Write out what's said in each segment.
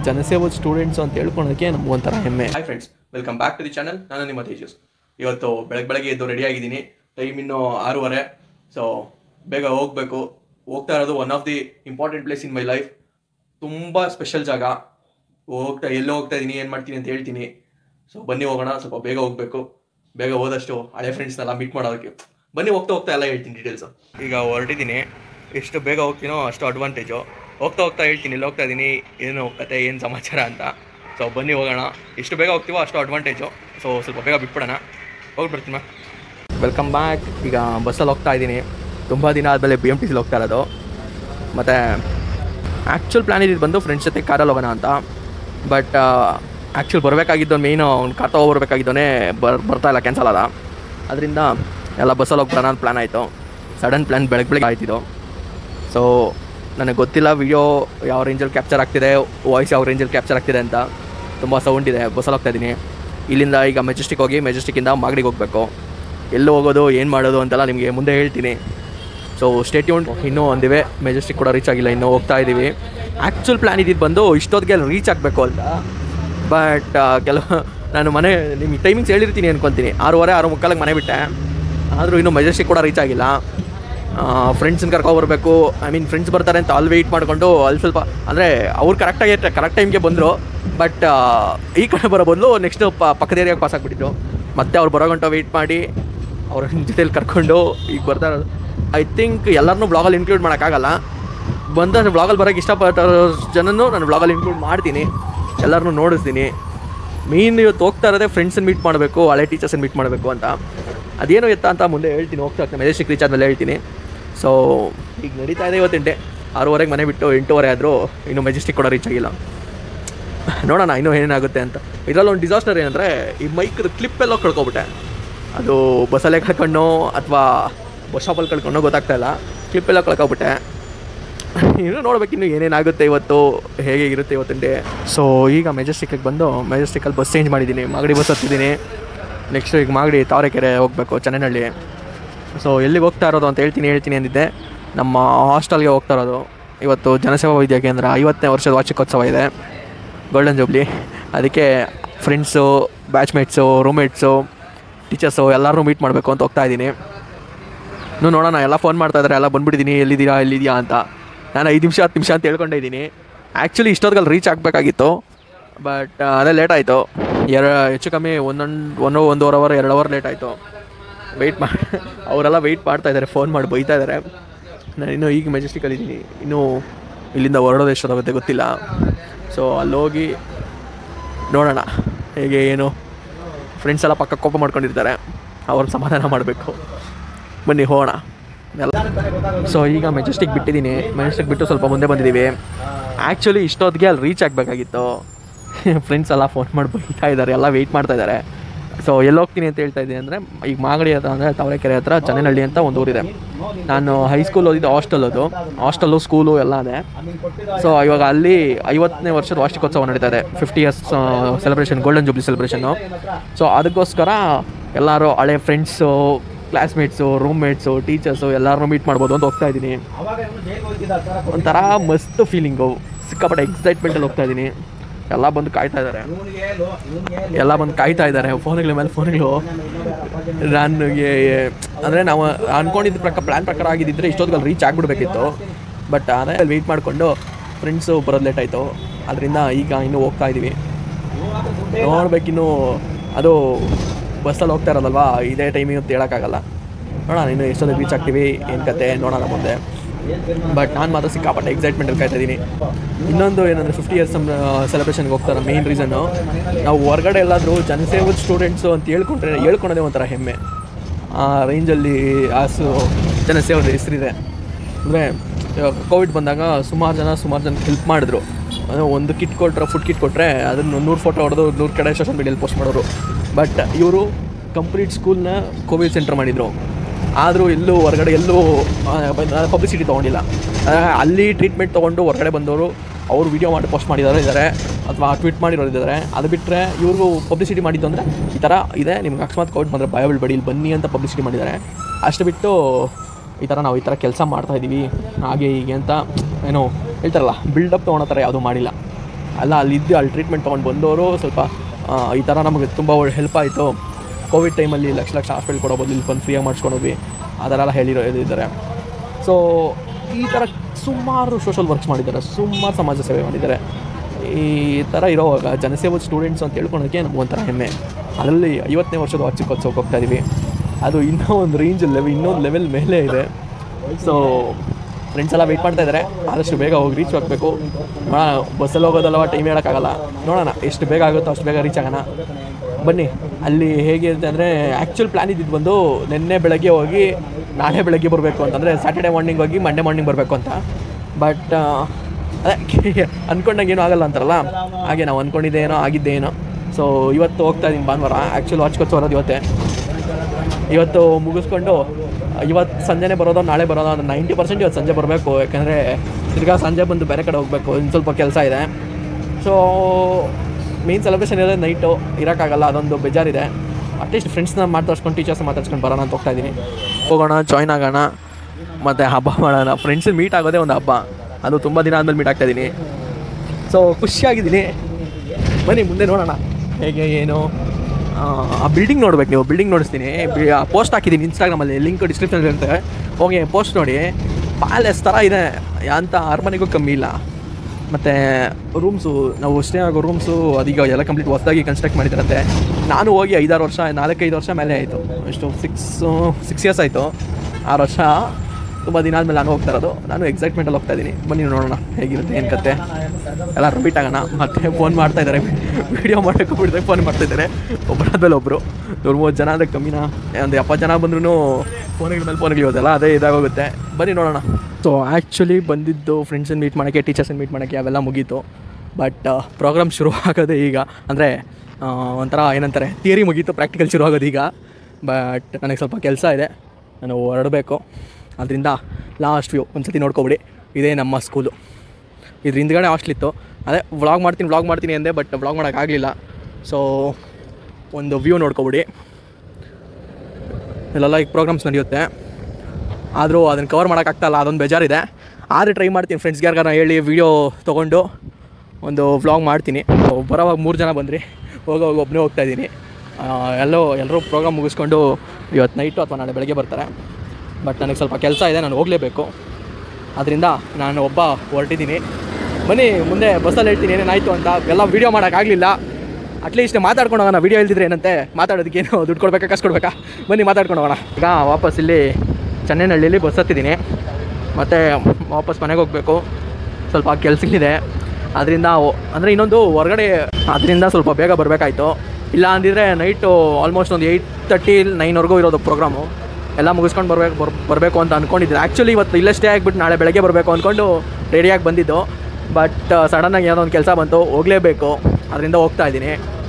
ಜನಸೇವಾ ಸ್ಟೂಡೆಂಟ್ಸು ಅಂತ ಹೇಳ್ಕೊಳೋದಕ್ಕೆ ನಮ್ಗೆ ಒಂಥರ ಹೆಮ್ಮೆ hi friends welcome back to the channel ನಾನು ನಿಮ್ಮ ತೇಜಸ್ ಇವತ್ತು ಬೆಳಗ್ಗೆ ಬೆಳಗ್ಗೆ ಎದ್ದು ರೆಡಿ ಆಗಿದ್ದೀನಿ ಟೈಮ್ ಇನ್ನೂ ಆರೂವರೆ ಸೊ ಬೇಗ ಹೋಗಬೇಕು ಹೋಗ್ತಾ ಇರೋದು one of the important place in my life ತುಂಬ ಸ್ಪೆಷಲ್ ಜಾಗ ಹೋಗ್ತಾ ಎಲ್ಲೋ ಹೋಗ್ತಾ ಇದ್ದೀನಿ ಏನು ಮಾಡ್ತೀನಿ ಅಂತ ಹೇಳ್ತೀನಿ ಸೊ ಬನ್ನಿ ಹೋಗೋಣ ಸ್ವಲ್ಪ ಬೇಗ ಹೋಗಬೇಕು ಬೇಗ ಹೋದಷ್ಟು ಹಳೆ ಫ್ರೆಂಡ್ಸ್ನೆಲ್ಲ ಮೀಟ್ ಮಾಡೋದಕ್ಕೆ ಬನ್ನಿ ಹೋಗ್ತಾ ಹೋಗ್ತಾ ಎಲ್ಲ ಹೇಳ್ತೀನಿ ಡೀಟೇಲ್ಸು ಈಗ ಹೊರಟಿದ್ದೀನಿ ಎಷ್ಟು ಬೇಗ ಹೋಗ್ತೀನೋ ಅಷ್ಟು ಅಡ್ವಾಂಟೇಜು ಹೋಗ್ತಾ ಹೋಗ್ತಾ ಹೇಳ್ತೀನಿ ಇಲ್ಲಿ ಹೋಗ್ತಾ ಇದ್ದೀನಿ ಏನು ಕತೆ ಏನು ಸಮಾಚಾರ ಅಂತ ಸೊ ಬನ್ನಿ ಹೋಗೋಣ ಎಷ್ಟು ಬೇಗ ಹೋಗ್ತೀವೋ ಅಷ್ಟು ಅಡ್ವಾಂಟೇಜು ಸೊ ಸ್ವಲ್ಪ ಬೇಗ ಬಿಟ್ಬಿಡೋಣ ಹೋಗ್ಬಿಡ್ತೀನಿ ವೆಲ್ಕಮ್ ಬ್ಯಾಕ್ ಈಗ ಬಸ್ಸಲ್ಲಿ ಹೋಗ್ತಾ ಇದ್ದೀನಿ ತುಂಬ ದಿನ ಆದಮೇಲೆ ಬಿ ಎಮ್ ಟಿ ಸಿಲಿ ಹೋಗ್ತಾ ಇರೋದು ಮತ್ತು ಆ್ಯಕ್ಚುಲ್ ಪ್ಲ್ಯಾನ್ ಇದ್ದಿದ್ದು ಬಂದು ಫ್ರೆಂಡ್ಸ್ ಜೊತೆ ಕಾರಲ್ಲಿ ಹೋಗೋಣ ಅಂತ ಬಟ್ ಆ್ಯಕ್ಚುಲ್ ಬರಬೇಕಾಗಿದ್ದು ಮೇಯ್ನು ಅವ್ನು ಕಾರ್ ತೊಗೊಬರ್ಬೇಕಾಗಿದ್ದವನೇ ಬರ್ ಬರ್ತಾ ಇಲ್ಲ ಕ್ಯಾನ್ಸಲ್ ಆದ ಅದರಿಂದ ಎಲ್ಲ ಬಸ್ಸಲ್ಲಿ ಹೋಗ್ಬಿಡೋಣ ಅಂತ ಪ್ಲ್ಯಾನ್ ಆಯಿತು ಸಡನ್ ಪ್ಲ್ಯಾನ್ ಬೆಳಗ್ಗೆ ಬೆಳಗ್ಗೆ ಆಯ್ತಿದ್ದು ಸೊ ನನಗೆ ಗೊತ್ತಿಲ್ಲ ವಿಡಿಯೋ ಯಾವ ರೇಂಜಲ್ಲಿ ಕ್ಯಾಪ್ಚರ್ ಆಗ್ತಿದೆ ವಾಯ್ಸ್ ಯಾವ ರೇಂಜಲ್ಲಿ ಕ್ಯಾಪ್ಚರ್ ಆಗ್ತಿದೆ ಅಂತ ತುಂಬ ಸೌಂಡ್ ಇದೆ ಬಸ್ಸಲ್ಲಿ ಹೋಗ್ತಾ ಇದ್ದೀನಿ ಇಲ್ಲಿಂದ ಈಗ ಮೆಜೆಸ್ಟಿಕ್ ಹೋಗಿ ಮೆಜೆಸ್ಟಿಕ್ಕಿಂದ ಮಾಗಡಿಗೆ ಹೋಗಬೇಕು ಎಲ್ಲಿ ಹೋಗೋದು ಏನು ಮಾಡೋದು ಅಂತೆಲ್ಲ ನಿಮಗೆ ಮುಂದೆ ಹೇಳ್ತೀನಿ ಸೊ ಸ್ಟೇಟ್ಯೂನ್ ಇನ್ನೂ ಒಂದಿವೆ ಮೆಜೆಸ್ಟಿಕ್ ಕೂಡ ರೀಚ್ ಆಗಿಲ್ಲ ಇನ್ನೂ ಹೋಗ್ತಾ ಇದ್ದೀವಿ ಆ್ಯಕ್ಚುಲ್ ಪ್ಲ್ಯಾನ್ ಇದ್ದಿದ್ದು ಬಂದು ಇಷ್ಟೊತ್ತಿಗೆ ಅಲ್ಲಿ ರೀಚ್ ಆಗಬೇಕು ಅಂತ ಬಟ್ ಕೆಲವು ನಾನು ಮನೆ ನಿಮಗೆ ಟೈಮಿಂಗ್ಸ್ ಹೇಳಿರ್ತೀನಿ ಅನ್ಕೊತೀನಿ ಆರೂವರೆ ಆರು ಮುಕ್ಕಾಲಿಗೆ ಮನೆ ಬಿಟ್ಟೆ ಆದರೂ ಇನ್ನೂ ಮೆಜೆಸ್ಟಿಕ್ ಕೂಡ ರೀಚ್ ಆಗಿಲ್ಲ ಫ್ರೆಂಡ್ಸನ್ನ ಕರ್ಕೊಬರ್ಬೇಕು ಐ ಮೀನ್ ಫ್ರೆಂಡ್ಸ್ ಬರ್ತಾರೆ ಅಂತ ಅಲ್ಲಿ ವೆಯ್ಟ್ ಮಾಡಿಕೊಂಡು ಅಲ್ಲಿ ಸ್ವಲ್ಪ ಅಂದರೆ ಅವ್ರು ಕರೆಕ್ಟಾಗಿ ಕರೆಕ್ಟ್ ಟೈಮ್ಗೆ ಬಂದರು ಬಟ್ ಈ ಕಡೆ ಬರೋ ಬದಲು ನೆಕ್ಸ್ಟ್ ಪಕ್ಕದ ಏರಿಯಾಗೆ ಪಾಸ್ ಆಗಿಬಿಟ್ಟಿದ್ರು ಮತ್ತೆ ಅವ್ರು ಬರೋ ಗಂಟ ವೆಯ್ಟ್ ಮಾಡಿ ಅವ್ರ ಜೊತೆಲಿ ಕರ್ಕೊಂಡು ಈಗ ಬರ್ತಾ ಇರೋದು ಐ ಥಿಂಕ್ ಎಲ್ಲರನ್ನೂ ಬ್ಲಾಗಲ್ಲಿ ಇನ್ಕ್ಲೂಡ್ ಮಾಡೋಕ್ಕಾಗಲ್ಲ ಬಂದ ಬ್ಲಾಗಲ್ಲಿ ಬರೋಕ್ಕೆ ಇಷ್ಟಪಟ್ಟೋ ಜನನೂ ನಾನು ಬ್ಲಾಗಲ್ಲಿ ಇನ್ಕ್ಲೂಡ್ ಮಾಡ್ತೀನಿ ಎಲ್ಲರನ್ನೂ ನೋಡಿಸ್ತೀನಿ ಮೇನ್ ಇವತ್ತು ಹೋಗ್ತಾ ಇರೋದೇ ಫ್ರೆಂಡ್ಸನ್ನ ಮೀಟ್ ಮಾಡಬೇಕು ಹಳೆ ಟೀಚರ್ಸನ್ನ ಮೀಟ್ ಮಾಡಬೇಕು ಅಂತ ಅದೇನು ಎತ್ತ ಅಂತ ಮುಂದೆ ಹೇಳ್ತೀನಿ ಹೋಗ್ತಾ ಹೋಗ್ತಾ ಮೆಜೆಸ್ಟಿಕ್ ರೀಚ್ ಆದಮೇಲೆ ಹೇಳ್ತೀನಿ ಸೊ ಈಗ ನಡೀತಾ ಇದೆ ಇವತ್ತಿನ ಡೇ ಆರೂವರೆಗೆ ಮನೆ ಬಿಟ್ಟು ಎಂಟೂವರೆ ಆದರೂ ಇನ್ನೂ ಮೆಜೆಸ್ಟಿಕ್ ಕೂಡ ರೀಚ್ ಆಗಿಲ್ಲ ನೋಡೋಣ ಇನ್ನೂ ಏನೇನಾಗುತ್ತೆ ಅಂತ ಇದರಲ್ಲಿ ಒಂದು ಡಿಸಾಸ್ಟರ್ ಏನಂದರೆ ಈ ಮೈಕ್ದು ಕ್ಲಿಪ್ ಎಲ್ಲ ಕಳ್ಕೊಬಿಟ್ಟೆ ಅದು ಬಸ್ಸಲ್ಲೇ ಕಳ್ಕೊಂಡೋ ಅಥವಾ ಬಸ್ ಶಾಪಲ್ಲಿ ಕಳ್ಕೊಂಡೋ ಗೊತ್ತಾಗ್ತಾ ಇಲ್ಲ ಕ್ಲಿಪ್ ಎಲ್ಲ ಕಳ್ಕೊಬಿಟ್ಟೆ ಇನ್ನು ನೋಡ್ಬೇಕು ಇನ್ನು ಏನೇನಾಗುತ್ತೆ ಇವತ್ತು ಹೇಗೆ ಇರುತ್ತೆ ಇವತ್ತಿನ ಡೇ ಸೊ ಈಗ ಮೆಜೆಸ್ಟಿಕ್ಕಿಗೆ ಬಂದು ಮೆಜೆಸ್ಟಿಕಲ್ಲಿ ಬಸ್ ಚೇಂಜ್ ಮಾಡಿದ್ದೀನಿ ಮಾಗಡಿ ಬಸ್ ಹತ್ತಿದ್ದೀನಿ ನೆಕ್ಸ್ಟ್ ಈಗ ಮಾಗಡಿ ತಾವರೆಕೆರೆ ಹೋಗಬೇಕು ಚೆನ್ನನಹಳ್ಳಿ ಸೊ ಎಲ್ಲಿಗೆ ಹೋಗ್ತಾ ಇರೋದು ಅಂತ ಹೇಳ್ತೀನಿ ಹೇಳ್ತೀನಿ ಅಂದಿದ್ದೆ ನಮ್ಮ ಹಾಸ್ಟೆಲ್ಗೆ ಹೋಗ್ತಾ ಇರೋದು ಇವತ್ತು ಜನಸೇವಾ ವೈದ್ಯ ಕೇಂದ್ರ ಐವತ್ತನೇ ವರ್ಷದ ವಾರ್ಷಿಕೋತ್ಸವ ಇದೆ ಗೋಲ್ಡನ್ ಜೂಬ್ಲಿ ಅದಕ್ಕೆ ಫ್ರೆಂಡ್ಸು ಬ್ಯಾಚ್ಮೇಟ್ಸು ರೂಮ್ಮೇಟ್ಸು ಟೀಚರ್ಸು ಎಲ್ಲರೂ ಮೀಟ್ ಮಾಡಬೇಕು ಅಂತ ಹೋಗ್ತಾ ಇದ್ದೀನಿ ನೀವು ನೋಡೋಣ ಎಲ್ಲ ಫೋನ್ ಮಾಡ್ತಾ ಇದ್ದಾರೆ ಎಲ್ಲ ಬಂದ್ಬಿಟ್ಟಿದ್ದೀನಿ ಎಲ್ಲಿದ್ದೀರಾ ಎಲ್ಲಿದೆಯಾ ಅಂತ ನಾನು ಐದು ನಿಮಿಷ ಹತ್ತು ನಿಮಿಷ ಅಂತ ಹೇಳ್ಕೊಂಡೇ ಇದ್ದೀನಿ ಆ್ಯಕ್ಚುಲಿ ಇಷ್ಟೊತ್ತಿಗೆ ರೀಚ್ ಆಗಬೇಕಾಗಿತ್ತು ಬಟ್ ಅದೇ ಲೇಟ್ ಆಯಿತು ಎರ ಹೆಚ್ಚು ಕಮ್ಮಿ ಒಂದೊಂದು ಒಂದು ಒಂದೂವರೆ ಅವರ್ ಎರಡು ಅವರ್ ಲೇಟ್ ಆಯಿತು ವೆಯ್ಟ್ ಮಾಡಿ ಅವರೆಲ್ಲ ವೆಯ್ಟ್ ಮಾಡ್ತಾ ಇದ್ದಾರೆ ಫೋನ್ ಮಾಡಿ ಬೈತಾ ಇದ್ದಾರೆ ನಾನು ಇನ್ನೂ ಈಗ ಮೆಜೆಸ್ಟಿಕಲ್ಲಿ ಇದ್ದೀನಿ ಇನ್ನೂ ಇಲ್ಲಿಂದ ಹೊರಡೋದು ಎಷ್ಟೊತ್ತಾಗುತ್ತೆ ಗೊತ್ತಿಲ್ಲ ಸೊ ಅಲ್ಲಿ ಹೋಗಿ ನೋಡೋಣ ಹೇಗೆ ಏನು ಫ್ರೆಂಡ್ಸ್ ಎಲ್ಲ ಪಕ್ಕ ಕೋಪ ಮಾಡ್ಕೊಂಡಿರ್ತಾರೆ ಅವ್ರನ್ನ ಸಮಾಧಾನ ಮಾಡಬೇಕು ಬನ್ನಿ ಹೋಗೋಣ ಎಲ್ಲ ಸೊ ಈಗ ಮೆಜೆಸ್ಟಿಕ್ ಬಿಟ್ಟಿದ್ದೀನಿ ಮೆಜೆಸ್ಟಿಕ್ ಬಿಟ್ಟು ಸ್ವಲ್ಪ ಮುಂದೆ ಬಂದಿದ್ದೀವಿ ಆ್ಯಕ್ಚುಲಿ ಇಷ್ಟೊತ್ತಿಗೆ ಅಲ್ಲಿ ರೀಚ್ ಆಗಬೇಕಾಗಿತ್ತು ಫ್ರೆಂಡ್ಸ್ ಎಲ್ಲ ಫೋನ್ ಮಾಡಿ ಬೈತಾ ಇದ್ದಾರೆ ಎಲ್ಲ ವೆಯ್ಟ್ ಮಾಡ್ತಾ ಇದ್ದಾರೆ ಸೊ ಎಲ್ಲಿ ಹೋಗ್ತೀನಿ ಅಂತ ಹೇಳ್ತಾ ಇದ್ದೀನಿ ಅಂದರೆ ಈಗ ಮಾಗಡಿ ಹತ್ರ ಅಂದರೆ ತಾವರೆಕೆರೆ ಹತ್ರ ಚನ್ನನಹಳ್ಳಿ ಅಂತ ಒಂದು ಊರಿದೆ ನಾನು ಹೈಸ್ಕೂಲ್ ಓದಿದ್ದು ಹಾಸ್ಟೆಲ್ ಅದು ಹಾಸ್ಟೆಲ್ಲು ಸ್ಕೂಲು ಎಲ್ಲ ಇದೆ ಸೊ ಇವಾಗ ಅಲ್ಲಿ ಐವತ್ತನೇ ವರ್ಷದ ವಾರ್ಷಿಕೋತ್ಸವ ನಡೀತಾ ಇದೆ fifty years celebration golden jubilee ಸೆಲೆಬ್ರೇಷನ್ನು ಸೊ ಅದಕ್ಕೋಸ್ಕರ ಎಲ್ಲರೂ ಹಳೆ ಫ್ರೆಂಡ್ಸು ಕ್ಲಾಸ್ಮೇಟ್ಸು ರೂಮ್ಮೇಟ್ಸು ಟೀಚರ್ಸು ಎಲ್ಲರನ್ನೂ ಮೀಟ್ ಮಾಡ್ಬೋದು ಅಂತ ಹೋಗ್ತಾ ಇದ್ದೀನಿ ಒಂಥರ ಮಸ್ತ್ ಫೀಲಿಂಗು ಸಿಕ್ಕಾಪಟ್ಟೆ ಎಕ್ಸೈಟ್ಮೆಂಟಲ್ಲಿ ಹೋಗ್ತಾ ಇದ್ದೀನಿ ಎಲ್ಲ ಬಂದು ಕಾಯ್ತಾ ಇದ್ದಾರೆ ಎಲ್ಲ ಬಂದು ಕಾಯ್ತಾ ಇದ್ದಾರೆ ಫೋನ್ಗಳ ಮೇಲೆ ಫೋನ್ಗಳು ನಾನು ಅಂದರೆ ನಾವು ಅಂದ್ಕೊಂಡಿದ್ದ ಪ್ರಕಾರ ಪ್ಲ್ಯಾನ್ ಪ್ರಕಾರ ಆಗಿದ್ದಿದ್ರೆ ಇಷ್ಟೊತ್ತಿಗೆ ರೀಚ್ ಆಗಿಬಿಡ್ಬೇಕಿತ್ತು ಬಟ್ ಅದೇ ಅಲ್ಲಿ ವೆಯ್ಟ್ ಮಾಡಿಕೊಂಡು ಫ್ರೆಂಡ್ಸು ಬರೋದು ಲೇಟ್ ಆಯಿತು ಅದರಿಂದ ಈಗ ಇನ್ನೂ ಹೋಗ್ತಾ ಇದ್ದೀವಿ ನೋಡ್ಬೇಕಿನ್ನು ಅದು ಬಸ್ಸಲ್ಲಿ ಹೋಗ್ತಾ ಇರೋದಲ್ವಾ ಇದೇ ಟೈಮಿಂಗ್ ಅಂತ ಹೇಳೋಕ್ಕಾಗಲ್ಲ ನೋಡೋಣ ಇನ್ನು ಎಷ್ಟೊತ್ತಿಗೆ ರೀಚ್ ಆಗ್ತೀವಿ ಏನು ಕತೆ ನೋಡೋಣ ಮುಂದೆ ಬಟ್ ನಾನು ಮಾತ್ರ ಸಿಕ್ಕಾಪಟ್ಟೆ ಎಕ್ಸೈಟ್ಮೆಂಟಲ್ಲಿ ಕಾಯ್ತಾ ಇದ್ದೀನಿ ಇನ್ನೊಂದು ಏನಂದರೆ ಫಿಫ್ಟಿ ಇಯರ್ಸ್ ಸೆಲೆಬ್ರೇಷನ್ಗೆ ಹೋಗ್ತಾರೆ ಮೇಯ್ನ್ ರೀಸನ್ನು ನಾವು ಹೊರಗಡೆ ಎಲ್ಲಾದರೂ ಜನಸೇವದ ಸ್ಟೂಡೆಂಟ್ಸು ಅಂತ ಹೇಳ್ಕೊಂಡ್ರೆ ಹೇಳ್ಕೊಳೋದೇ ಒಂಥರ ಹೆಮ್ಮೆ ಆ ರೇಂಜಲ್ಲಿ ಆಸು ಜನಸೇವದ ಹೆಸರಿದೆ ಅಂದರೆ ಕೋವಿಡ್ ಬಂದಾಗ ಸುಮಾರು ಜನ ಸುಮಾರು ಜನ ಹೆಲ್ಪ್ ಮಾಡಿದ್ರು ಅಂದರೆ ಒಂದು ಕಿಟ್ ಕೊಟ್ಟರೆ ಫುಡ್ ಕಿಟ್ ಕೊಟ್ಟರೆ ಅದನ್ನು ನೂರು ಫೋಟೋ ಹೊಡೆದು ನೂರು ಕಡೆ ಸೋಷಲ್ ಮೀಡಿಯಲ್ಲಿ ಪೋಸ್ಟ್ ಮಾಡೋರು ಬಟ್ ಇವರು ಕಂಪ್ಲೀಟ್ ಸ್ಕೂಲ್ನ ಕೋವಿಡ್ ಸೆಂಟರ್ ಮಾಡಿದರು ಆದರೂ ಎಲ್ಲೂ ಹೊರಗಡೆ ಎಲ್ಲೂ ಪಬ್ಲಿಸಿಟಿ ತೊಗೊಂಡಿಲ್ಲ ಆ, ಅಲ್ಲಿ ಟ್ರೀಟ್ಮೆಂಟ್ ತೊಗೊಂಡು ಹೊರಗಡೆ ಬಂದವರು ಅವರು ವಿಡಿಯೋ ಮಾಡಿ ಪೋಸ್ಟ್ ಮಾಡಿದಾರೆ ಇದ್ದಾರೆ ಅಥವಾ ಟ್ವೀಟ್ ಮಾಡಿರೋರು ಇದ್ದಾರೆ ಅದು ಬಿಟ್ಟರೆ ಇವ್ರಿಗೂ ಪಬ್ಲಿಸಿಟಿ ಮಾಡಿದ್ದು ಅಂದರೆ ಈ ಥರ ಇದೆ ನಿಮ್ಗೆ ಅಕಸ್ಮಾತ್ ಕೋವಿಡ್ ಬಂದರೆ ಭಯ ಬೀಳ್ಬೇಡಿ ಇಲ್ಲಿ ಬನ್ನಿ ಅಂತ ಪಬ್ಲಿಸಿಟಿ ಮಾಡಿದ್ದಾರೆ ಅಷ್ಟು ಬಿಟ್ಟು ಈ ಥರ ನಾವು ಈ ಥರ ಕೆಲಸ ಮಾಡ್ತಾಯಿದ್ದೀವಿ ಹಾಗೆ ಹೀಗೆ ಅಂತ ಏನೋ ಹೇಳ್ತಾರಲ್ಲ ಬಿಲ್ಡಪ್ ತೊಗೊಳೋ ಥರ ಯಾವುದೂ ಮಾಡಿಲ್ಲ ಅಲ್ಲ ಅಲ್ಲಿದ್ದು ಅಲ್ಲಿ ಟ್ರೀಟ್ಮೆಂಟ್ ತೊಗೊಂಡು ಬಂದವರು ಸ್ವಲ್ಪ ಆ, ಈ ಥರ ನಮಗೆ ತುಂಬ ಒಳ್ಳೆ ಹೆಲ್ಪ್ ಆಯಿತು ಕೋವಿಡ್ ಟೈಮಲ್ಲಿ ಲಕ್ಷ ಲಕ್ಷ ಹಾಸ್ಪಿಟಲ್ ಕೊಡೋ ಬದಲು ಇಲ್ಲಿ ಬಂದು ಫ್ರೀಯಾಗಿ ಮಾಡಿಸ್ಕೊಂಡು ಹೋಗಿ ಆ ಥರ ಎಲ್ಲ ಹೇಳಿರೋ ಇದ್ದಾರೆ ಸೊ ಈ ಥರ ಸುಮಾರು ಸೋಷಲ್ ವರ್ಕ್ಸ್ ಮಾಡಿದ್ದಾರೆ ಸುಮಾರು ಸಮಾಜ ಸೇವೆ ಮಾಡಿದ್ದಾರೆ ಈ ಥರ ಇರೋವಾಗ ಜನಸೇವಾ ಸ್ಟೂಡೆಂಟ್ಸ್ ಅಂತ ಹೇಳ್ಕೊಳೋಕ್ಕೆ ನಮಗೊಂಥರ ಹೆಮ್ಮೆ ಅದರಲ್ಲಿ ಐವತ್ತನೇ ವರ್ಷದ ವಾರ್ಷಿಕೋತ್ಸವಕ್ಕೆ ಹೋಗ್ತಾ ಇದ್ದೀವಿ ಅದು ಇನ್ನೂ ಒಂದು ರೇಂಜ್ ಲೆವೆಲ್ ಇನ್ನೊಂದು ಲೆವೆಲ್ ಮೇಲೆ ಇದೆ ಸೊ ಫ್ರೆಂಡ್ಸ್ ಎಲ್ಲ ವೆಯ್ಟ್ ಮಾಡ್ತಾ ಇದ್ದಾರೆ ಆದಷ್ಟು ಬೇಗ ಹೋಗಿ ರೀಚ್ ಆಗಬೇಕು ನೋಡೋಣ ಬಸ್ಸಲ್ಲಿ ಹೋಗೋದಲ್ಲವ ಟೈಮ್ ಹೇಳೋಕ್ಕಾಗಲ್ಲ ನೋಡೋಣ ಎಷ್ಟು ಬೇಗ ಆಗುತ್ತೋ ಅಷ್ಟು ಬೇಗ ರೀಚ್ ಆಗೋಣ ಬನ್ನಿ ಅಲ್ಲಿ ಹೇಗಿರುತ್ತೆ ಅಂದರೆ ಆ್ಯಕ್ಚುಲ್ ಪ್ಲ್ಯಾನ್ ಇದ್ದಿದ್ದು ಬಂದು ನಿನ್ನೆ ಬೆಳಗ್ಗೆ ಹೋಗಿ ನಾಳೆ ಬೆಳಗ್ಗೆ ಬರಬೇಕು ಅಂತಂದರೆ ಸ್ಯಾಟರ್ಡೆ ಮಾರ್ನಿಂಗ್ ಹೋಗಿ ಮಂಡೇ ಮಾರ್ನಿಂಗ್ ಬರಬೇಕು ಅಂತ ಬಟ್ ಅದೇ ಅಂದ್ಕೊಂಡಂಗೆ ಏನೂ ಆಗಲ್ಲ ಅಂತಾರಲ್ಲ ಹಾಗೆ ನಾವು ಅಂದ್ಕೊಂಡಿದ್ದೆ ಏನೋ ಆಗಿದ್ದೆ ಏನೋ ಸೊ ಇವತ್ತು ಹೋಗ್ತಾ ಇದ್ದೀನಿ ಭಾನುವಾರ ಆ್ಯಕ್ಚುಲ್ ವಾಚ್ಕೋತ್ಸವ ಬರೋದು ಇವತ್ತೇ ಇವತ್ತು ಮುಗಿಸ್ಕೊಂಡು ಇವತ್ತು ಸಂಜೆನೇ ಬರೋದು ನಾಳೆ ಬರೋದು ಅಂದ್ರೆ ನೈಂಟಿ ಪರ್ಸೆಂಟ್ ಇವತ್ತು ಸಂಜೆ ಬರಬೇಕು ಯಾಕಂದರೆ ತಿರ್ಗಾ ಸಂಜೆ ಬಂದು ಬೇರೆ ಕಡೆ ಹೋಗಬೇಕು ಇನ್ನು ಸ್ವಲ್ಪ ಕೆಲಸ ಇದೆ ಸೊ ಮೇನ್ ಸೆಲೆಬ್ರೇಷನ್ ಇರೋದೇ ನೈಟು ಇರೋಕ್ಕಾಗಲ್ಲ ಅದೊಂದು ಬೇಜಾರಿದೆ ಅಟ್ಲೀಸ್ಟ್ ಫ್ರೆಂಡ್ಸ್ನ ಮಾತಾಡ್ಸ್ಕೊಂಡು ಟೀಚರ್ಸ್ ಮಾತಾಡ್ಸ್ಕೊಂಡು ಬರೋಣ ಅಂತ ಹೋಗ್ತಾ ಇದ್ದೀನಿ ಹೋಗೋಣ ಜಾಯ್ನ್ ಆಗೋಣ ಮತ್ತು ಹಬ್ಬ ಮಾಡೋಣ ಫ್ರೆಂಡ್ಸ್ ಮೀಟ್ ಆಗೋದೇ ಒಂದು ಹಬ್ಬ ಅದು ತುಂಬ ದಿನ ಆದಮೇಲೆ ಮೀಟ್ ಆಗ್ತಾ ಇದ್ದೀನಿ ಸೊ ಖುಷಿಯಾಗಿದ್ದೀನಿ ಬನ್ನಿ ಮುಂದೆ ನೋಡೋಣ ಹೇಗೆ ಏನು ಆ, ಆ ಬಿಲ್ಡಿಂಗ್ ನೋಡ್ಬೇಕು ನೀವು ಬಿಲ್ಡಿಂಗ್ ನೋಡಿಸ್ತೀನಿ ಪೋಸ್ಟ್ ಹಾಕಿದ್ದೀನಿ ಇನ್ಸ್ಟಾಗ್ರಾಮಲ್ಲಿ ಲಿಂಕ್ ಡಿಸ್ಕ್ರಿಪ್ಷನ್ ಇರುತ್ತೆ ಹೋಗಿ ಪೋಸ್ಟ್ ನೋಡಿ ಪ್ಯಾಲೆಸ್ ಥರ ಇದೆ ಅಂತ ಅರಮನೆಗೂ ಕಮ್ಮಿ ಇಲ್ಲ ಮತ್ತು ರೂಮ್ಸು ನಾವು ಸ್ಟೇ ಆಗೋ ರೂಮ್ಸು ಅದೀಗ ಎಲ್ಲ ಕಂಪ್ಲೀಟ್ ಹೊಸದಾಗಿ ಕನ್ಸ್ಟ್ರಕ್ಟ್ ಮಾಡಿದ್ದಾರಂತೆ ನಾನು ಹೋಗಿ ಐದಾರು ವರ್ಷ ನಾಲ್ಕೈದು ವರ್ಷ ಮೇಲೆ ಆಯಿತು ಎಷ್ಟು ಸಿಕ್ಸು ಸಿಕ್ಸ್ ಇಯರ್ಸ್ ಆಯಿತು ಆರು ವರ್ಷ ತುಂಬ ದಿನ ಆದಮೇಲೆ ನಾನು ಹೋಗ್ತಾ ಇರೋದು ನಾನು ಎಕ್ಸೈಟ್ಮೆಂಟಲ್ಲಿ ಹೋಗ್ತಾ ಇದ್ದೀನಿ ಬನ್ನಿ ನೋಡೋಣ ಹೇಗಿರುತ್ತೆ ಏನು ಕತೆ ಎಲ್ಲ ರಿಪೀಟ್ ಆಗೋಣ ಮತ್ತೆ ಫೋನ್ ಮಾಡ್ತಾ ಇದ್ದಾರೆ ವೀಡಿಯೋ ಮಾಡೋಕ್ಕೆ ಬಿಡದೆ ಫೋನ್ ಮಾಡ್ತಾ ಇದ್ದಾರೆ ಒಬ್ಬರಾದ್ಮೇಲೆ ಒಬ್ಬರು ನೂರು ಮೂವತ್ತು ಜನ ಅಂದರೆ ಕಮ್ಮಿನ ಒಂದು ಎಪ್ಪತ್ತು ಜನ ಬಂದ್ರೂ ಫೋನ್ಗಳ ಮೇಲೆ ಫೋನ್ಗಳು ಇರೋದಲ್ಲ ಅದೇ ಇದಾಗೋಗುತ್ತೆ ಬನ್ನಿ ನೋಡೋಣ ಸೊ ಆ್ಯಕ್ಚುಲಿ ಬಂದಿದ್ದು ಫ್ರೆಂಡ್ಸನ್ನು ಮೀಟ್ ಮಾಡೋಕ್ಕೆ ಟೀಚರ್ಸನ್ನು ಮೀಟ್ ಮಾಡೋಕ್ಕೆ ಅವೆಲ್ಲ ಮುಗೀತು ಬಟ್ ಪ್ರೋಗ್ರಾಮ್ ಶುರು ಆಗೋದೇ ಈಗ ಅಂದರೆ ಒಂಥರ ಏನಂತಾರೆ ಥಿಯರಿ ಮುಗೀತು ಪ್ರಾಕ್ಟಿಕಲ್ ಶುರು ಆಗೋದು ಈಗ ಬಟ್ ನನಗೆ ಸ್ವಲ್ಪ ಕೆಲಸ ಇದೆ ನಾನು ಹೊರಡಬೇಕು ಅದರಿಂದ ಲಾಸ್ಟ್ ವ್ಯೂ ಒಂದು ಸತಿ ನೋಡ್ಕೊಬಿಡಿ ಇದೇ ನಮ್ಮ ಸ್ಕೂಲು ಇದ್ರ ಹಿಂದ್ಗಡೆ ಹಾಸ್ಟೆಲ್ ಇತ್ತು ಅದೇ ವ್ಲಾಗ್ ಮಾಡ್ತೀನಿ ವ್ಲಾಗ್ ಮಾಡ್ತೀನಿ ಅಂದೆ ಬಟ್ ವ್ಲಾಗ್ ಮಾಡೋಕ್ಕಾಗಲಿಲ್ಲ ಸೊ ಒಂದು ವ್ಯೂ ನೋಡ್ಕೊಬಿಡಿ ಇಲ್ಲೆಲ್ಲ ಈಗ ಪ್ರೋಗ್ರಾಮ್ಸ್ ನಡೆಯುತ್ತೆ ಆದರೂ ಅದನ್ನು ಕವರ್ ಮಾಡೋಕ್ಕಾಗ್ತಾಯಿಲ್ಲ ಅದೊಂದು ಬೇಜಾರಿದೆ ಆದರೆ ಟ್ರೈ ಮಾಡ್ತೀನಿ ಫ್ರೆಂಡ್ಸ್ಗೆ ಯಾರಿಗಾರ ಹೇಳಿ ವೀಡಿಯೋ ತೊಗೊಂಡು ಒಂದು ವ್ಲಾಗ್ ಮಾಡ್ತೀನಿ ಸೊ ಬರೋವಾಗ ಮೂರು ಜನ ಬಂದ್ರಿ ಹೋಗೋವಾಗ ಒಬ್ಬನೇ ಹೋಗ್ತಾ ಇದ್ದೀನಿ ಎಲ್ಲೋ ಎಲ್ಲರೂ ಪ್ರೋಗ್ರಾಮ್ ಮುಗಿಸ್ಕೊಂಡು ಇವತ್ತು ನೈಟು ಅಥವಾ ನಾಳೆ ಬೆಳಗ್ಗೆ ಬರ್ತಾರೆ ಬಟ್ ನನಗೆ ಸ್ವಲ್ಪ ಕೆಲಸ ಇದೆ ನಾನು ಹೋಗಲೇಬೇಕು ಅದರಿಂದ ನಾನು ಒಬ್ಬ ಹೊರಟಿದ್ದೀನಿ ಬನ್ನಿ ಮುಂದೆ ಬಸ್ಸಲ್ಲಿ ಹೇಳ್ತೀನಿ ಏನೇನಾಯಿತು ಅಂತ ಎಲ್ಲ ವೀಡಿಯೋ ಮಾಡೋಕ್ಕಾಗಲಿಲ್ಲ ಅಟ್ಲೀಸ್ಟ್ ಮಾತಾಡ್ಕೊಂಡು ಹೋಗೋಣ ವೀಡಿಯೋ ಇಲ್ದಿದ್ರೆ ಏನಂತೆ ಮಾತಾಡೋದಕ್ಕೆ ಏನು ದುಡ್ಡು ಕೊಡ್ಬೇಕಾ ಕಾಸು ಕೊಡ್ಬೇಕಾ ಬನ್ನಿ ಮಾತಾಡ್ಕೊಂಡು ಹೋಗೋಣ ಈಗ ವಾಪಸ್ ಇಲ್ಲಿ ಚೆನ್ನೈನಹಳ್ಳಿಲಿ ಬಸ್ ಹತ್ತಿದ್ದೀನಿ ಮತ್ತು ವಾಪಸ್ ಮನೆಗೆ ಹೋಗಬೇಕು ಸ್ವಲ್ಪ ಕೆಲಸಗಳಿದೆ ಅದರಿಂದ ಅಂದರೆ ಇನ್ನೊಂದು ಹೊರಗಡೆ ಅದರಿಂದ ಸ್ವಲ್ಪ ಬೇಗ ಬರಬೇಕಾಯ್ತು ಇಲ್ಲ ಅಂದಿದ್ರೆ ನೈಟು ಆಲ್ಮೋಸ್ಟ್ ಒಂದು ಏಯ್ಟ್ ತರ್ಟಿ ನೈನ್ವರೆಗೂ ಇರೋದು ಪ್ರೋಗ್ರಾಮು ಎಲ್ಲ ಮುಗಿಸ್ಕೊಂಡು ಬರ್ಬೇಕು ಬರ್ ಬರಬೇಕು ಅಂತ ಅಂದ್ಕೊಂಡಿದ್ದೆ ಆ್ಯಕ್ಚುಲಿ ಇವತ್ತು ಇಲ್ಲೇ ಸ್ಟೇ ಆಗಿಬಿಟ್ಟು ನಾಳೆ ಬೆಳಗ್ಗೆ ಬರಬೇಕು ಅಂದ್ಕೊಂಡು ರೆಡಿಯಾಗಿ ಬಂದಿದ್ದು ಬಟ್ ಸಡನ್ನಾಗಿ ಏನೋ ಒಂದು ಕೆಲಸ ಬಂತು ಹೋಗಲೇಬೇಕು ಅದರಿಂದ ಹೋಗ್ತಾ ಇದ್ದೀನಿ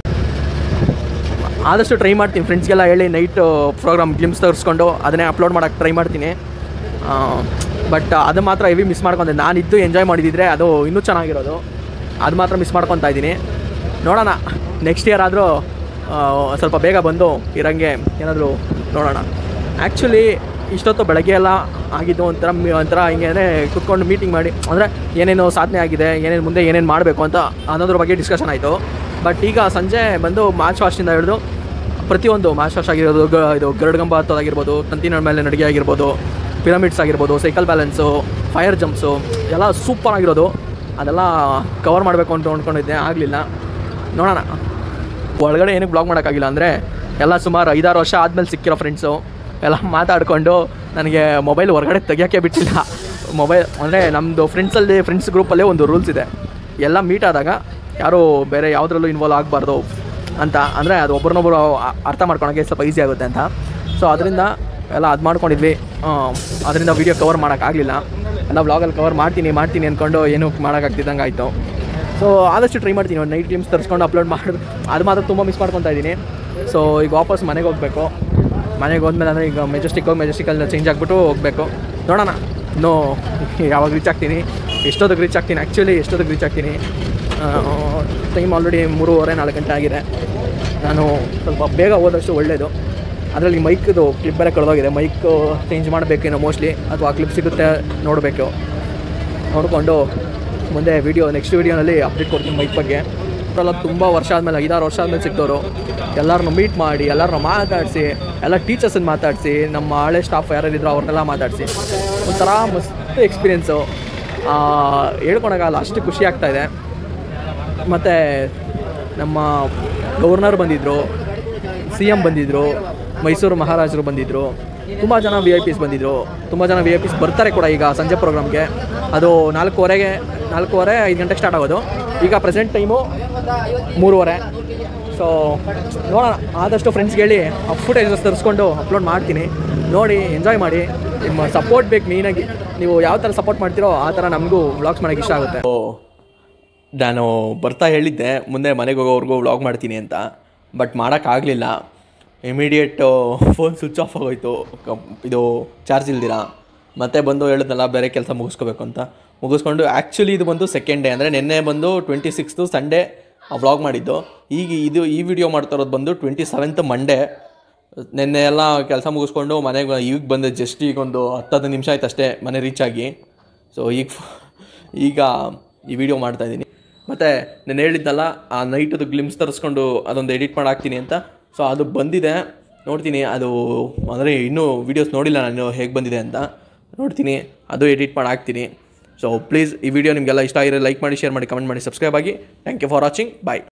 ಆದಷ್ಟು ಟ್ರೈ ಮಾಡ್ತೀನಿ ಫ್ರೆಂಡ್ಸ್ಗೆಲ್ಲ ಹೇಳಿ ನೈಟ್ ಪ್ರೋಗ್ರಾಮ್ ಗ್ಲಿಮ್ಸ್ ತರಿಸ್ಕೊಂಡು ಅದನ್ನೇ ಅಪ್ಲೋಡ್ ಮಾಡೋಕ್ಕೆ ಟ್ರೈ ಮಾಡ್ತೀನಿ ಬಟ್ ಅದು ಮಾತ್ರ ಹೆವಿ ಮಿಸ್ ಮಾಡ್ಕೊಂಡೆ ನಾನು ಇದ್ದು ಎಂಜಾಯ್ ಮಾಡಿದಿದ್ರೆ ಅದು ಇನ್ನೂ ಚೆನ್ನಾಗಿರೋದು ಅದು ಮಾತ್ರ ಮಿಸ್ ಮಾಡ್ಕೊತಾ ಇದ್ದೀನಿ ನೋಡೋಣ ನೆಕ್ಸ್ಟ್ ಇಯರ್ ಆದರೂ ಸ್ವಲ್ಪ ಬೇಗ ಬಂದು ಇರಂಗೆ ಏನಾದರೂ ನೋಡೋಣ ಆ್ಯಕ್ಚುಲಿ ಇಷ್ಟೊತ್ತು ಬೆಳಗ್ಗೆ ಎಲ್ಲ ಆಗಿದ್ದು ಒಂಥರ ಮಿ- ಒಂಥರ ಹಿಂಗೆ ಕುತ್ಕೊಂಡು ಮೀಟಿಂಗ್ ಮಾಡಿ ಅಂದರೆ ಏನೇನು ಸಾಧನೆ ಆಗಿದೆ ಏನೇನು ಮುಂದೆ ಏನೇನು ಮಾಡಬೇಕು ಅಂತ ಅನ್ನೋದ್ರ ಬಗ್ಗೆ ಡಿಸ್ಕಷನ್ ಆಯಿತು ಬಟ್ ಈಗ ಸಂಜೆ ಬಂದು ಮಾರ್ಚ್ ಫಾಸ್ಟಿಂದ ಹಿಡಿದು ಪ್ರತಿಯೊಂದು ಮಾರ್ಚ್ ಫಾಸ್ಟ್ ಆಗಿರೋದು ಗ ಇದು ಗರುಡಗಂಬ ಹತ್ತೋದಾಗಿರ್ಬೋದು ತಂತಿನ ಮೇಲೆ ನಡಿಗೆ ಆಗಿರ್ಬೋದು ಪಿರಮಿಡ್ಸ್ ಆಗಿರ್ಬೋದು ಸೈಕಲ್ ಬ್ಯಾಲೆನ್ಸು ಫೈರ್ ಜಂಪ್ಸು ಎಲ್ಲ ಸೂಪರ್ ಆಗಿರೋದು ಅದೆಲ್ಲ ಕವರ್ ಮಾಡಬೇಕು ಅಂತ ಅಂದ್ಕೊಂಡಿದ್ದೆ ಆಗಲಿಲ್ಲ ನೋಡೋಣ ಒಳಗಡೆ ಏನಕ್ಕೆ ಬ್ಲಾಗ್ ಮಾಡೋಕ್ಕಾಗಿಲ್ಲ ಅಂದರೆ ಎಲ್ಲ ಸುಮಾರು ಐದಾರು ವರ್ಷ ಆದಮೇಲೆ ಸಿಕ್ಕಿರೋ ಫ್ರೆಂಡ್ಸು ಎಲ್ಲ ಮಾತಾಡಿಕೊಂಡು ನನಗೆ ಮೊಬೈಲ್ ಹೊರಗಡೆ ತೆಗಿಯೋಕ್ಕೆ ಬಿಟ್ಟಿಲ್ಲ ಮೊಬೈಲ್ ಅಂದರೆ ನಮ್ಮದು ಫ್ರೆಂಡ್ಸಲ್ಲಿ ಫ್ರೆಂಡ್ಸ್ ಗ್ರೂಪಲ್ಲೇ ಒಂದು ರೂಲ್ಸ್ ಇದೆ ಎಲ್ಲ ಮೀಟ್ ಆದಾಗ ಯಾರೂ ಬೇರೆ ಯಾವುದ್ರಲ್ಲೂ ಇನ್ವಾಲ್ವ್ ಆಗಬಾರ್ದು ಅಂತ ಅಂದರೆ ಅದು ಒಬ್ರನ್ನೊಬ್ರು ಅ- ಅರ್ಥ ಮಾಡ್ಕೊಳಕ್ಕೆ ಸ್ವಲ್ಪ ಈಸಿ ಆಗುತ್ತೆ ಅಂತ ಸೊ ಅದರಿಂದ ಎಲ್ಲ ಅದು ಮಾಡ್ಕೊಂಡಿದ್ವಿ ಅದರಿಂದ ವೀಡಿಯೋ ಕವರ್ ಮಾಡೋಕ್ಕಾಗಲಿಲ್ಲ ಎಲ್ಲ ವ್ಲಾಗಲ್ಲಿ ಕವರ್ ಮಾಡ್ತೀನಿ ಮಾಡ್ತೀನಿ ಅಂದ್ಕೊಂಡು ಏನೂ ಮಾಡೋಕ್ಕಾಗ್ತಿದ್ದಂಗೆ ಆಯಿತು ಸೊ ಆದಷ್ಟು ಟ್ರೈ ಮಾಡ್ತೀನಿ ಒಂದು ನೈಟ್ ಗೇಮ್ಸ್ ತರಿಸ್ಕೊಂಡು ಅಪ್ಲೋಡ್ ಮಾಡಿ ಅದು ಮಾತ್ರ ತುಂಬ ಮಿಸ್ ಮಾಡ್ಕೊತಾ ಇದ್ದೀನಿ ಸೊ ಈಗ ವಾಪಸ್ ಮನೆಗೆ ಹೋಗಬೇಕು ಮನೆಗೆ ಹೋದ್ಮೇಲೆ ಅಂದರೆ ಈಗ ಮೆಜೆಸ್ಟಿಕ್ ಹೋಗಿ ಮೆಜೆಸ್ಟಿಕಲ್ಲಿ ಚೇಂಜ್ ಆಗಿಬಿಟ್ಟು ಹೋಗಬೇಕು ನೋಡೋಣ ಇನ್ನೂ ಯಾವಾಗ ರೀಚ್ ಆಗ್ತೀನಿ ಎಷ್ಟೊತ್ತಿಗೆ ರೀಚ್ ಆಗ್ತೀನಿ ಆ್ಯಕ್ಚುಲಿ ಎಷ್ಟೊತ್ತಿಗೆ ರೀಚ್ ಆಗ್ತೀನಿ ಟೈಮ್ ಆಲ್ರೆಡಿ ಮೂರುವರೆ ನಾಲ್ಕು ಗಂಟೆ ಆಗಿದೆ ನಾನು ಸ್ವಲ್ಪ ಬೇಗ ಹೋದಷ್ಟು ಒಳ್ಳೆಯದು ಅದರಲ್ಲಿ ಮೈಕ್ದು ಕ್ಲಿಪ್ ಬೇರೆ ಕಳೆದೋಗಿದೆ ಮೈಕ್ ಚೇಂಜ್ ಮಾಡಬೇಕೇನೋ ಮೋಸ್ಟ್ಲಿ ಅಥವಾ ಕ್ಲಿಪ್ ಸಿಗುತ್ತೆ ನೋಡಬೇಕು ನೋಡಿಕೊಂಡು ಮುಂದೆ ವೀಡಿಯೋ ನೆಕ್ಸ್ಟ್ ವೀಡಿಯೋನಲ್ಲಿ ಅಪ್ಡೇಟ್ ಕೊಡ್ತೀನಿ ಮೈಕ್ ಬಗ್ಗೆ ಅವರೆಲ್ಲ ತುಂಬ ವರ್ಷ ಆದಮೇಲೆ ಐದಾರು ವರ್ಷ ಆದಮೇಲೆ ಸಿಕ್ತವರು ಎಲ್ಲರನ್ನೂ ಮೀಟ್ ಮಾಡಿ ಎಲ್ಲರನ್ನೂ ಮಾತಾಡಿಸಿ ಎಲ್ಲ ಟೀಚರ್ಸನ್ನು ಮಾತಾಡಿಸಿ ನಮ್ಮ ಹಳೆ ಸ್ಟಾಫ್ ಯಾರ್ಯಾರಿದ್ರು ಅವ್ರನ್ನೆಲ್ಲ ಮಾತಾಡಿಸಿ ಒಂಥರ ಮಸ್ತ್ ಎಕ್ಸ್ಪೀರಿಯೆನ್ಸು ಹೇಳ್ಕೊಳಕ್ಕಾಗಲ್ಲ ಅಷ್ಟು ಖುಷಿ ಆಗ್ತಾ ಇದೆ ಮತ್ತು ನಮ್ಮ ಗವರ್ನರ್ ಬಂದಿದ್ದರು ಸಿ ಎಮ್ ಬಂದಿದ್ದರು ಮೈಸೂರು ಮಹಾರಾಜರು ಬಂದಿದ್ದರು ತುಂಬ ಜನ ವಿ ಐ ಪಿಸ್ ಬಂದಿದ್ದರು ತುಂಬ ಜನ ವಿ ಐ ಪಿಸ್ ಬರ್ತಾರೆ ಕೂಡ ಈಗ ಸಂಜೆ ಪ್ರೋಗ್ರಾಮ್ಗೆ ಅದು ನಾಲ್ಕೂವರೆಗೆ ನಾಲ್ಕೂವರೆ ಐದು ಗಂಟೆಗೆ ಸ್ಟಾರ್ಟ್ ಆಗೋದು ಈಗ ಪ್ರೆಸೆಂಟ್ ಟೈಮು ಮೂರುವರೆ ಸೊ ನೋಡೋಣ ಆದಷ್ಟು ಫ್ರೆಂಡ್ಸ್ಗೆ ಹೇಳಿ ಆ ಫುಟೇಜಸ್ ತರಿಸ್ಕೊಂಡು ಅಪ್ಲೋಡ್ ಮಾಡ್ತೀನಿ ನೋಡಿ ಎಂಜಾಯ್ ಮಾಡಿ ನಿಮ್ಮ ಸಪೋರ್ಟ್ ಬೇಕು ಮೇಯ್ನಾಗಿ ನೀವು ಯಾವ ಥರ ಸಪೋರ್ಟ್ ಮಾಡ್ತೀರೋ ಆ ಥರ ನಮಗೂ ವ್ಲಾಗ್ಸ್ ಮಾಡೋಕ್ಕೆ ಇಷ್ಟ ಆಗುತ್ತೆ ನಾನು ಬರ್ತಾ ಹೇಳಿದ್ದೆ ಮುಂದೆ ಮನೆಗೆ ಹೋಗೋವರೆಗೂ ವ್ಲಾಗ್ ಮಾಡ್ತೀನಿ ಅಂತ ಬಟ್ ಮಾಡೋಕ್ಕಾಗಲಿಲ್ಲ ಇಮಿಡಿಯೇಟ್ ಫೋನ್ ಸ್ವಿಚ್ ಆಫ್ ಆಗೋಯ್ತು ಕ- ಇದು ಚಾರ್ಜ್ ಇಲ್ದಿರ ಮತ್ತೆ ಬಂದು ಹೇಳಿದ್ನಲ್ಲ ಬೇರೆ ಕೆಲಸ ಮುಗಿಸ್ಕೋಬೇಕು ಅಂತ ಮುಗಿಸ್ಕೊಂಡು ಆ್ಯಕ್ಚುಲಿ ಇದು ಬಂದು ಸೆಕೆಂಡ್ ಡೇ ಅಂದರೆ ನಿನ್ನೆ ಬಂದು ಟ್ವೆಂಟಿ ಸಿಕ್ಸ್ತು ಸಂಡೇ ವ್ಲಾಗ್ ಮಾಡಿದ್ದು ಈಗ ಇದು ಈ ವಿಡಿಯೋ ಮಾಡ್ತಾ ಇರೋದು ಬಂದು ಟ್ವೆಂಟಿ ಸೆವೆಂತ್ ಮಂಡೇ ನಿನ್ನೆ ಎಲ್ಲ ಕೆಲಸ ಮುಗಿಸ್ಕೊಂಡು ಮನೆಗೆ ಈಗ ಬಂದೆ ಜಸ್ಟ್ ಈಗ ಒಂದು ಹತ್ತತ್ತು ನಿಮಿಷ ಆಯ್ತು ಅಷ್ಟೇ ಮನೆ ರೀಚ್ ಆಗಿ ಸೊ ಈಗ ಈಗ ಈ ವಿಡಿಯೋ ಮಾಡ್ತಾ ಇದ್ದೀನಿ ಮತ್ತು ನಾನು ಹೇಳಿದ್ನಲ್ಲ ಆ ನೈಟದು ಗ್ಲಿಮ್ಸ್ ತರಿಸ್ಕೊಂಡು ಅದೊಂದು ಎಡಿಟ್ ಮಾಡಿ ಹಾಕ್ತೀನಿ ಅಂತ ಸೊ ಅದು ಬಂದಿದೆ ನೋಡ್ತೀನಿ ಅದು ಅಂದರೆ ಇನ್ನೂ ವೀಡಿಯೋಸ್ ನೋಡಿಲ್ಲ ನಾನು ಹೇಗೆ ಬಂದಿದೆ ಅಂತ ನೋಡ್ತೀನಿ ಅದು ಎಡಿಟ್ ಮಾಡಿ ಹಾಕ್ತೀನಿ ಸೊ ಪ್ಲೀಸ್ ಈ ವಿಡಿಯೋ ನಿಮಗೆಲ್ಲ ಇಷ್ಟ ಆಗಿರೋ ಲೈಕ್ ಮಾಡಿ ಶೇರ್ ಮಾಡಿ ಕಮೆಂಟ್ ಮಾಡಿ ಸಬ್ಸ್ಕ್ರೈಬ್ ಆಗಿ thank you for watching bye